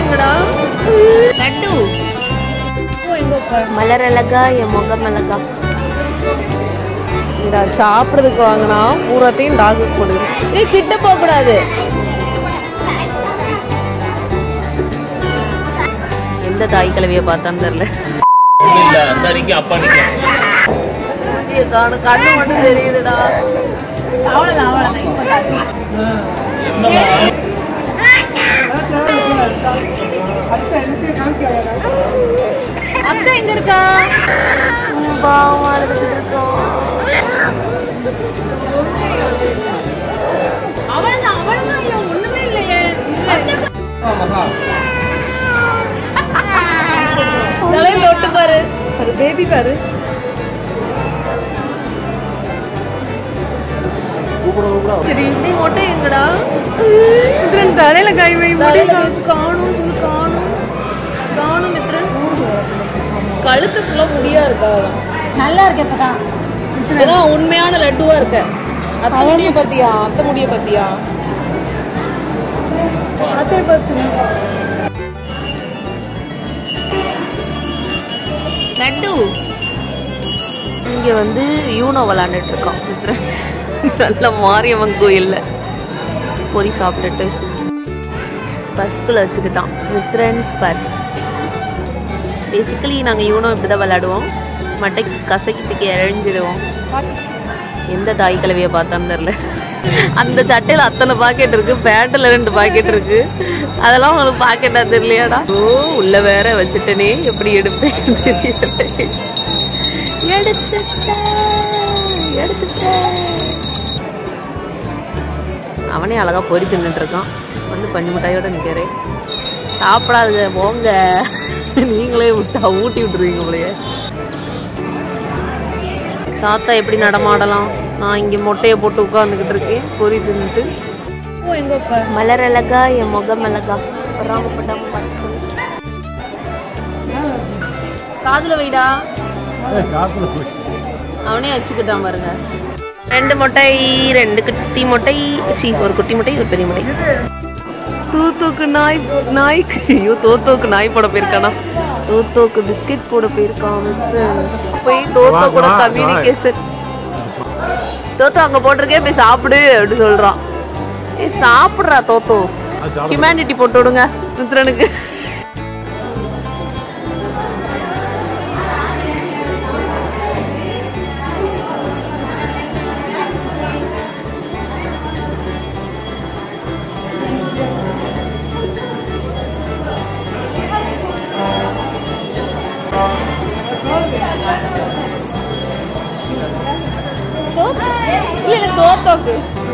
எங்கடா லட்டு மலர் அழகா என் முகம் அழகா இந்தா சாப்பிட்றதுக்கு வாங்கினா பூராத்தையும் டாகுக்கு கொடுங்க நீ கிட்ட போக கூடாது எந்த தாய் கிழவிய பார்த்தான்னு தெரியல இல்ல இந்த நிக்க அப்பா நிக்க மூஞ்சிய காணும் கண்ணு மட்டும் தெரியுதுடா என்னம்மா அத்தை எங்க இருக்கா பாவம் அழுதுகிட்டு இருக்கோம் தலையை தொட்டு பாரு பேபி பாரு சரி நீ மொட்டை எங்கடா மித்ரன் தலையில கை வை தலையில வச்சு காணும் சொல்லி காணும் காணும் மித்ரன் கழுத்து ஃபுல்லா முடியா இருக்கா நல்லா இருக்கு இப்பதான் இதான் உண்மையான லட்டுவா இருக்க அத்தை முடிய பத்தியா அத்தை முடிய பத்தியா அத்தை பார்த்து லட்டு இங்க வந்து யூனோ விளாண்டுட்டு இருக்கோம் மித்ரன் நல்ல மாரியம்மன் கோயில்ல பொரி சாப்பிட்டுட்டு பர்ஸ்குள்ள வச்சுக்கிட்டான் மித்ரன்ஸ் பர்ஸ் பேசிக்கலி நாங்கள் யூனோ இப்படி தான் விளையாடுவோம் மட்டைக்கு கசக்கிட்டுக்கு இழஞ்சிடுவோம் எந்த தாய் கிழவியை பார்த்தான்னு தெரில அந்த சட்டையில் அத்தனை பாக்கெட் இருக்கு பேண்ட்டில் ரெண்டு பாக்கெட் இருக்கு அதெல்லாம் உங்களுக்கு பாக்கெட்டா தெரியலையாடா ஓ உள்ள வேற வச்சுட்டனே எப்படி எடுப்பேன் தெரியல. எடுத்துட்டேன் எடுத்துட்டேன் அவனே அழகா பொறி தின்னுட்டு இருக்கான் வந்து பஞ்சு மிட்டாயோட நிக்கிறேன் சாப்பிடாதுங்க போங்க நீங்களே விட்டா ஊட்டி விட்டுருவீங்க போலயே தாத்தா எப்படி நடமாடலாம் நான் இங்க மொட்டையை போட்டு உட்காந்துக்கிட்டு இருக்கேன் பொறி தின்னுட்டு எங்க உட்கார் மலர் அழகா என் முகம் அழகா பொறாமப்படாம பார்த்து காதுல வைடா அவனே வச்சுக்கிட்டான் பாருங்க ரெண்டு முட்டை ரெண்டு குட்டி முட்டை சி ஒரு குட்டி முட்டை ஒரு பெரிய முட்டை தூத்தோக்கு நாய் நாய் ஐயோ தோத்தோக்கு நாய் போட போயிருக்கானா தோத்தோக்கு பிஸ்கெட் போட போயிருக்கான் மிஸ்டர். போய் தோத்தோ கூட கம்யூனிகேஷன் தோத்தோ அங்க போட்டிருக்கே போய் சாப்பிடு அப்படி சொல்றான் ஏய் சாப்பிடுறா தோத்தோ ஹியூமனிட்டி போட்டு விடுங்க மித்ரனுக்கு இல்ல இல்ல தோத்தோக்கு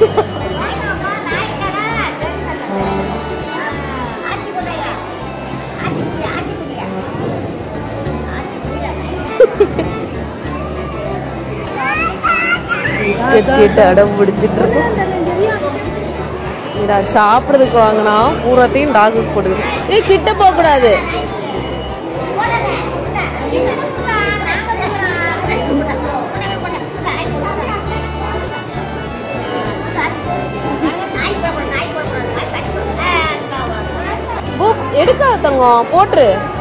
பிஸ்கெட் கேட்டு அடம் பிடிச்சிட்டு இருக்கோம் இதா சாப்பிட்றதுக்கு வாங்கினா பூராத்தையும் டாகுக்கு கொடுங்க நீ கிட்ட போக கூடாது பூ எடுக்காத தங்கம் போட்டுரு